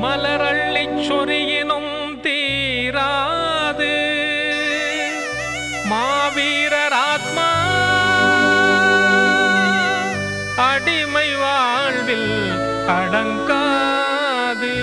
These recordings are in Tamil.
மலரள்ளிச் சொரியினும் தீராது மாவீரர் ஆத்மா அடிமை வாழ்வில் அடங்காது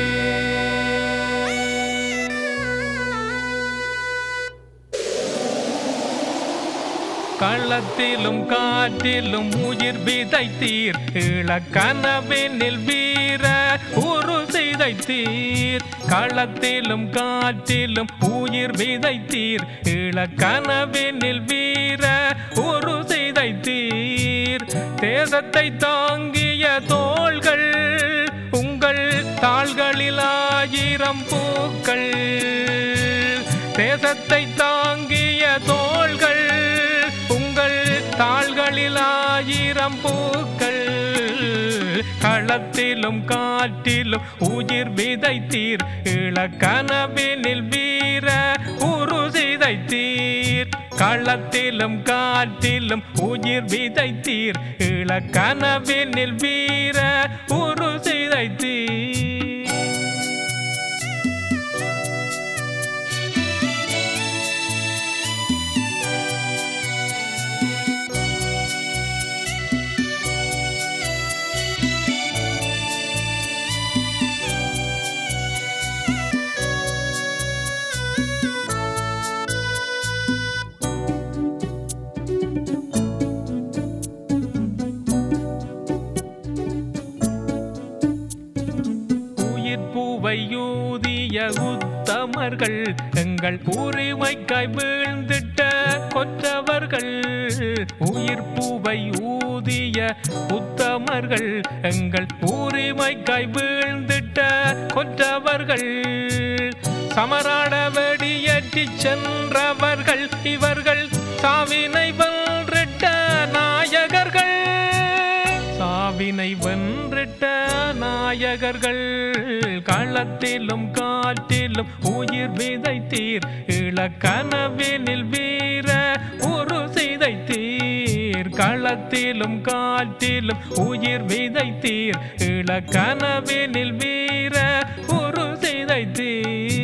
களத்திலும் காற்றிலும் உயிர் விதைத்தீர் இளக்கனவினில் வீர உரு செய்தைத்தீர் களத்திலும் காற்றிலும் உயிர் விதைத்தீர் இளக்கனவினில் வீர உரு செய்தைத்தீர் தேசத்தை தாங்கிய தோள்கள் உங்கள் தாள்களில் ஆயிரம் பூக்கள் தேசத்தை தாங்கிய தோள்கள் உங்கள் தாள்களில் ஆயிரம் பூக்கள் களத்திலும் காற்றிலும் உயிர் விதைத்தீர் இளக்கனவினில் வீர உரு சிதைத்தீர் களத்திலும் காற்றிலும் உயிர் விதைத்தீர் இளக்கனவினில் வீர உரு சிதைத்தீர் உயிர் பூவையூதிய உத்தமர்கள் எங்கள் உரிமைக்காய் வீழ்ந்திட்ட கொற்றவர்கள் உயிர் பூவை ஊதிய உத்தமர்கள் எங்கள் உரிமைக்காய் வீழ்ந்திட்ட கொற்றவர்கள் சமராட வெடியேற்றி சென்றவர்கள் இவர்கள் சாவினை வென்றிட்ட நாயகர்கள் சாவினை வென்றிட்ட நாயகர்கள் களத்திலும் காற்றிலும் உயிர் விதைத்தீர் இளக்கனவினில் வீர உரு செய்தைத்தீர் களத்திலும் காற்றிலும் உயிர் விதைத்தீர் இளக்கனவினில் வீர உரு செய்தைத்தீர்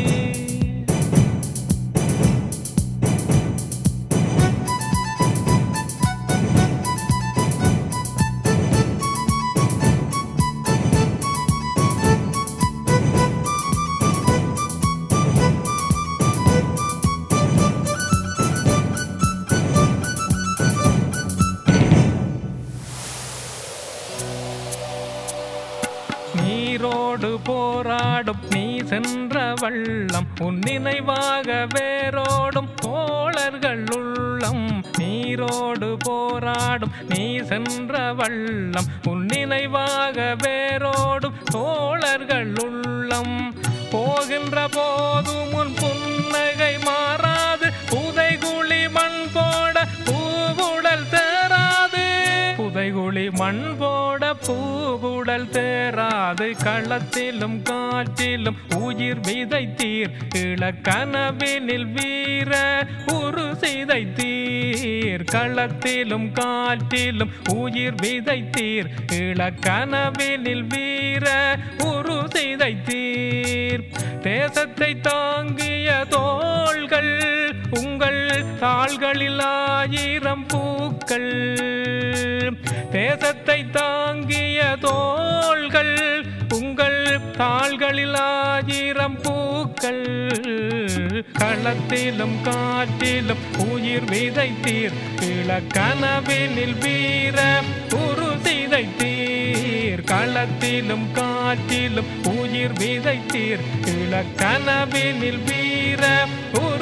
நீரோடு போராடும் நீ சென்ற வள்ளம் உன் நினைவாக வேரோடும் தோழர்கள் உள்ளம் நீரோடு போராடும் நீ சென்ற வள்ளம் உன் நினைவாக வேரோடும் தோழர்கள் உள்ளம் போகின்ற போதும் உன் புன்னகை மாறாது புதைகுழி மண் போட பூவுடல் தேராது புதைகுழி மண் போட பூவுடல் தேராது களத்திலும் காற்றிலும் உயிர் விதைத்தீர் இளக்கனவினில் வீர உரு செய்தைத்தீர் களத்திலும் காற்றிலும் உயிர் விதைத்தீர் இளக்கனவினில் வீர உரு செய்தைத்தீர் தேசத்தை தாங்கிய தோள்கள் உங்கள் தாள்களில் ஆயிரம் பூக்கள் தேசத்தை தாங்கிய தோள்கள் உங்கள் தாள்களில் ஆயிரம் பூக்கள் களத்திலும் காற்றிலும் உயிர் விதைத்தீர் இளக்கனவினில் வீர உரு செய்தைத்தீர் களத்திலும் காற்றிலும் உயிர் விதைத்தீர் இளக்கனவினில் வீர உரு